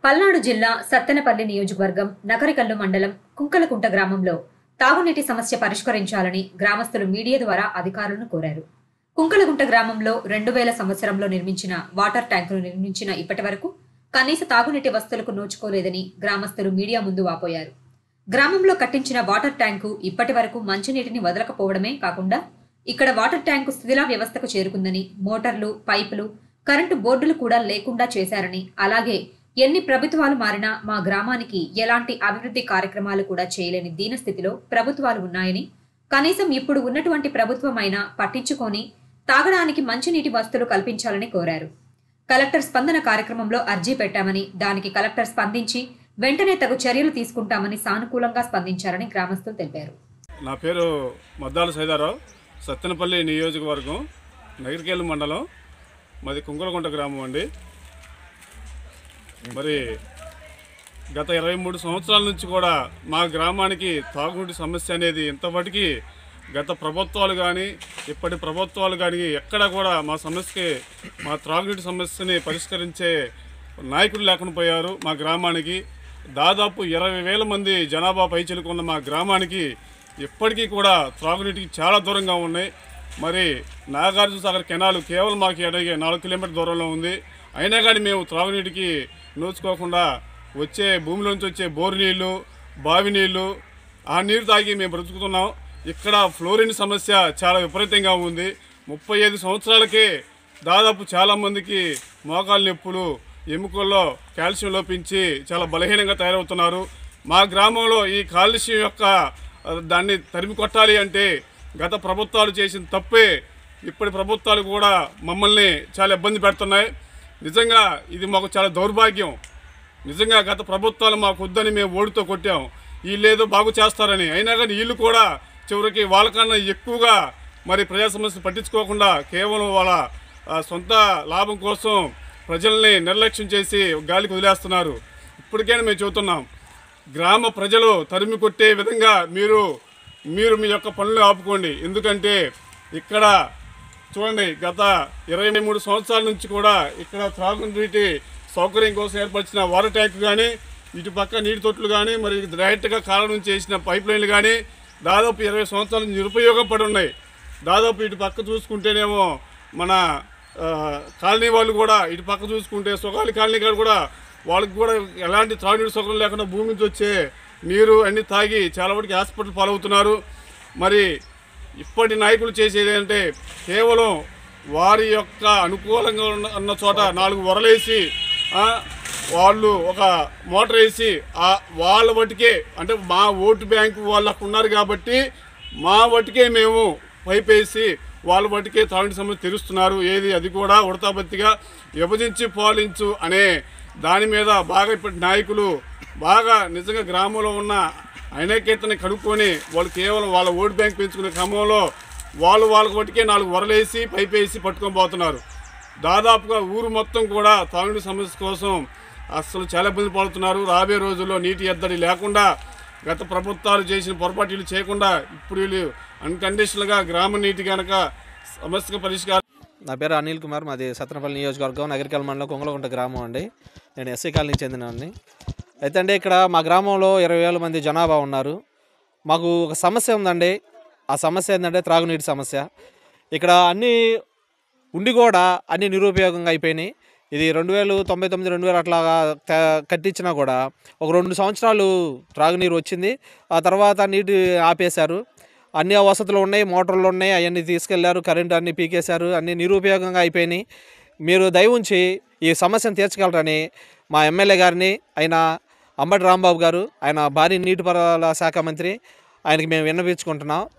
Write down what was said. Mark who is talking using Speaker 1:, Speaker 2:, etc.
Speaker 1: పల్నాడు జిల్లా సత్తెనపల్లి నియోజకవర్గం నకరికల్లు మండలం కుంకలకుంట గ్రామంలో తాగునీటి సమస్య పరిష్కరించాలని గ్రామస్తులు మీడియా ద్వారా అధికారులను కోరారు కుంకలగుంట గ్రామంలో రెండు వేల సంవత్సరంలో నిర్మించిన వాటర్ ట్యాంకును నిర్మించిన ఇప్పటి వరకు కనీస తాగునీటి వస్తువులకు నోచుకోలేదని గ్రామస్తులు మీడియా ముందు వాపోయారు గ్రామంలో కట్టించిన వాటర్ ట్యాంకు ఇప్పటి వరకు మంచినీటిని వదలకపోవడమే కాకుండా ఇక్కడ వాటర్ ట్యాంకు శిథిలా వ్యవస్థకు చేరుకుందని మోటార్లు పైపులు కరెంటు బోర్డులు కూడా లేకుండా చేశారని అలాగే ఎన్ని ప్రభుత్వాలు మారినా మా గ్రామానికి ఎలాంటి అభివృద్ధి కార్యక్రమాలు కూడా చేయలేని దీనస్థితిలో ప్రభుత్వాలు ఉన్నాయని కనీసం ఇప్పుడు ఉన్నటువంటి ప్రభుత్వమైనా పట్టించుకొని తాగడానికి మంచినీటి వస్తువులు కల్పించాలని కోరారు కలెక్టర్ స్పందన కార్యక్రమంలో అర్జీ పెట్టామని దానికి కలెక్టర్ స్పందించి వెంటనే తగు చర్యలు తీసుకుంటామని సానుకూలంగా స్పందించారని గ్రామస్తులు తెలిపారు
Speaker 2: నా పేరు మద్దాల సైదారావు సత్తెనపల్లి నియోజకవర్గం నగరికేలు మండలం మాది కుంకులగుంట గ్రామం అండి మరి గత ఇరవై మూడు సంవత్సరాల నుంచి కూడా మా గ్రామానికి తాగునీటి సమస్య అనేది ఇంతవరకు గత ప్రభుత్వాలు కానీ ఇప్పటి ప్రభుత్వాలు కానీ ఎక్కడ కూడా మా సమస్యకి మా త్రాగునీటి సమస్యని పరిష్కరించే నాయకులు లేకుండా పోయారు మా గ్రామానికి దాదాపు ఇరవై వేల మంది జనాభా పైచిలుకున్న మా గ్రామానికి ఇప్పటికీ కూడా త్రాగునీటికి చాలా దూరంగా ఉన్నాయి మరి నాగార్జున సాగర్ కెనాలు కేవలం మాకు ఎడగే నాలుగు కిలోమీటర్ దూరంలో ఉంది అయినా కానీ మేము త్రాగునీటికి నోచుకోకుండా వచ్చే భూమిలోంచి వచ్చే బోరు నీళ్లు బావి నీళ్లు ఆ నీరు తాగి మేము బ్రతుకుతున్నాం ఇక్కడ ఫ్లోరిన్ సమస్య చాలా విపరీతంగా ఉంది ముప్పై ఐదు సంవత్సరాలకే దాదాపు చాలామందికి మోకాలు నొప్పులు ఎముకల్లో కాల్షియం లోపించి చాలా బలహీనంగా తయారవుతున్నారు మా గ్రామంలో ఈ కాలుష్యం యొక్క ఆ, దాన్ని తరిమి కొట్టాలి అంటే గత ప్రభుత్వాలు చేసిన తప్పే ఇప్పటి ప్రభుత్వాలు కూడా మమ్మల్ని చాలా ఇబ్బంది పెడుతున్నాయి నిజంగా ఇది మాకు చాలా దౌర్భాగ్యం నిజంగా గత ప్రభుత్వాలు మాకు వద్దని మేము ఓడితో కొట్టాం వీళ్ళేదో బాగు చేస్తారని అయినా కానీ వీళ్ళు కూడా చివరికి వాళ్ళకన్నా ఎక్కువగా మరి ప్రజా సమస్యలు పట్టించుకోకుండా కేవలం వాళ్ళ ఆ, సొంత లాభం కోసం ప్రజల్ని నిర్లక్ష్యం చేసి గాలికి వదిలేస్తున్నారు ఇప్పటికైనా మేము చెబుతున్నాం గ్రామ ప్రజలు తరిమి కొట్టే విధంగా మీరు మీరు మీ యొక్క పనులు ఆపుకోండి ఎందుకంటే ఇక్కడ చూడండి గత ఇరవై మూడు సంవత్సరాల నుంచి కూడా ఇక్కడ త్రాగునీటి సౌకర్యం కోసం ఏర్పరిచిన వాటర్ ట్యాంక్ కానీ ఇటు పక్క నీటి తొట్లు కానీ మరి డైరెక్ట్గా కాలం నుంచి వేసిన పైప్ లైన్లు కానీ దాదాపు ఇరవై సంవత్సరాల నుంచి నిరుపయోగపడి ఉన్నాయి దాదాపు ఇటు పక్క చూసుకుంటేనేమో మన ఆ, కాలనీ వాళ్ళు కూడా ఇటు పక్క చూసుకుంటే సుగాలి కాలనీ గారు కూడా వాళ్ళకి కూడా ఎలాంటి త్రాగునీటి సౌకర్యం లేకుండా భూమి నుంచి వచ్చే నీరు అన్ని తాగి చాలా వరకు హాస్పిటల్ పాలవుతున్నారు మరి ఇప్పటి నాయకులు చేసేది ఏంటంటే కేవలం వారి యొక్క అనుకూలంగా ఉన్న ఉన్న చోట నాలుగు వరలేసి ఆ, వాళ్ళు ఒక మోటార్ వేసి ఆ వాళ్ళ వటికే అంటే మా ఓటు బ్యాంకు వాళ్ళు అక్కడ ఉన్నారు కాబట్టి మా వటికే మేము పైప్ వేసి వాళ్ళ వటికే తాగునీటి సమస్య తెరుస్తున్నారు ఏది అది కూడా ఉడతాబత్తిగా విభజించి పాలించు అనే దాని మీద బాగా ఇప్పటి నాయకులు బాగా నిజంగా గ్రామంలో ఉన్న ఐనకేతని కనుక్కొని వాళ్ళు కేవలం వాళ్ళ ఓటు బ్యాంక్ పెంచుకునే క్రమంలో వాళ్ళు వాళ్ళ వటికే నాలుగు వరలేసి పైప్ వేసి పట్టుకొని పోతున్నారు దాదాపుగా ఊరు మొత్తం కూడా తాగునీటి సమస్య కోసం అసలు చాలా ఇబ్బంది పడుతున్నారు రాబోయే రోజుల్లో నీటి ఎద్దడి లేకుండా గత ప్రభుత్వాలు చేసిన పొరపాట్లు చేయకుండా ఇప్పుడు వీళ్ళు అన్కండిషనల్గా గ్రామ నీటి కనుక సమస్యకు పరిష్కారం
Speaker 3: నా పేరు అనిల్ కుమార్ మాది సత్తనపల్లి నియోజకవర్గం నగరికల్ మండలం కొంగలగుంట గ్రామం అండి నేను ఎస్సీ కాలనీ చెందినవాడిని అయితే అంటే ఇక్కడ మా గ్రామంలో ఇరవై వేల మంది జనాభా ఉన్నారు మాకు ఒక సమస్య ఉందండి ఆ సమస్య ఏంటంటే త్రాగునీటి సమస్య ఇక్కడ అన్నీ ఉండి కూడా అన్ని నిరుపయోగంగా అయిపోయినాయి ఇది రెండు వేలు తొంభై తొమ్మిది రెండు వేలు అట్లాగా త- కట్టించినా కూడా ఒక రెండు సంవత్సరాలు త్రాగునీరు వచ్చింది ఆ తర్వాత నీటి ఆపేశారు అన్ని వసతులు ఉన్నాయి మోటార్లు ఉన్నాయి అవన్నీ తీసుకెళ్లారు కరెంటు అన్ని పీకేశారు అన్ని నిరుపయోగంగా అయిపోయినాయి మీరు దయ ఉంచి ఈ సమస్యను తీర్చగలరని మా ఎమ్మెల్యే గారిని ఆయన అంబటి రాంబాబు గారు ఆయన భారీ నీటిపారుదల శాఖ మంత్రి ఆయనకి మేము విన్నపించుకుంటున్నాం